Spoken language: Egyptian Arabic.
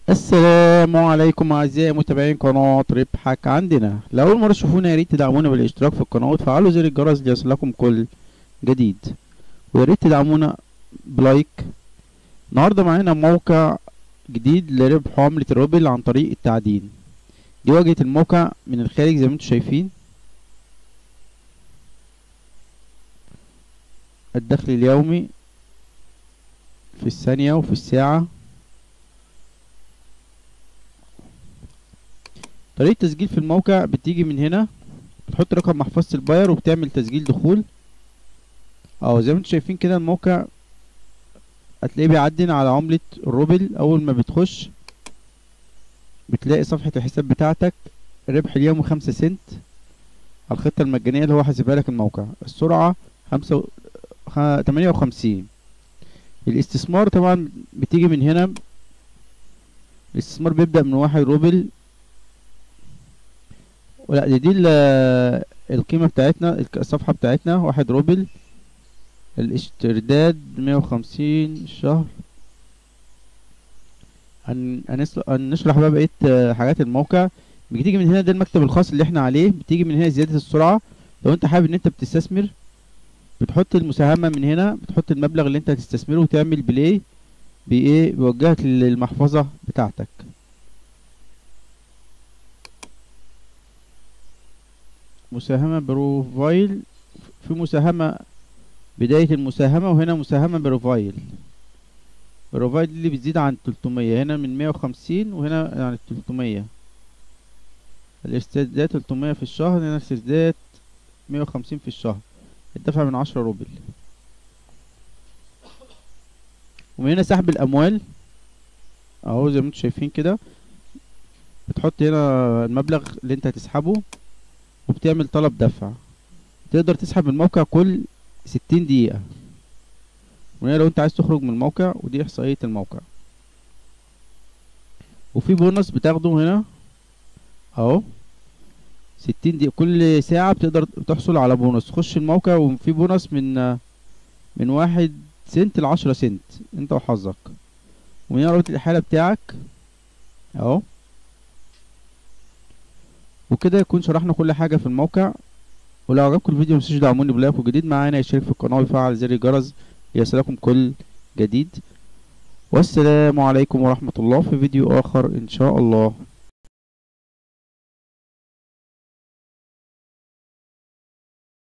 السلام عليكم اعزائي متابعين قناة ربحك عندنا لو اول مرة تشوفونا يا ريت تدعمونا بالاشتراك في القناة وتفعلوا زر الجرس ليصلكم كل جديد ويا ريت تدعمونا بلايك النهاردة معانا موقع جديد لربح عملة الروبل عن طريق التعدين دي واجهة الموقع من الخارج زي ما انتم شايفين الدخل اليومي في الثانية وفي الساعة طريقة تسجيل في الموقع بتيجي من هنا بتحط رقم محفظة الباير وبتعمل تسجيل دخول اهو زي ما انتم شايفين كده الموقع هتلاقيه بيعدن على عملة الروبل اول ما بتخش بتلاقي صفحة الحساب بتاعتك ربح اليوم خمسة سنت على الخطة المجانية اللي هو حاسبها لك الموقع السرعة خمسة و... خ... تمانية وخمسين الاستثمار طبعا بتيجي من هنا الاستثمار بيبدأ من واحد روبل ولا دي, دي القيمة بتاعتنا الصفحة بتاعتنا واحد روبل الاشترداد مية وخمسين الشهر هنشرح بقى بقية حاجات الموقع بتيجي من هنا ده المكتب الخاص اللي احنا عليه بتيجي من هنا زيادة السرعة لو انت حابب ان انت بتستثمر بتحط المساهمة من هنا بتحط المبلغ اللي انت هتستثمره وتعمل بلاي بايه بيوجهك للمحفظة بتاعتك مساهمة بروفايل في مساهمة بداية المساهمة وهنا مساهمة بروفايل بروفايل اللي بتزيد عن تلتمية هنا من مية وخمسين وهنا عن تلتمية الاسترداد تلتمية في الشهر هنا الاسترداد مية وخمسين في الشهر الدفع من عشرة روبل ومن هنا سحب الأموال اهو زي ما انتم شايفين كده بتحط هنا المبلغ اللي انت هتسحبه وبتعمل طلب دفع تقدر تسحب من الموقع كل ستين دقيقة وهنا لو انت عايز تخرج من الموقع ودي احصائية الموقع وفي بونص بتاخده هنا اهو ستين دقيقة كل ساعة بتقدر تحصل على بونص تخش الموقع وفي بونص من من واحد سنت لعشرة سنت انت وحظك ومن هنا رابط الحالة بتاعك اهو وكده يكون شرحنا كل حاجة في الموقع ولو عجبكم الفيديو متنسوش تدعموني بلايك وجديد معانا يشترك في القناة ويفعل زر الجرس ليصلكم كل جديد والسلام عليكم ورحمة الله في فيديو آخر إن شاء الله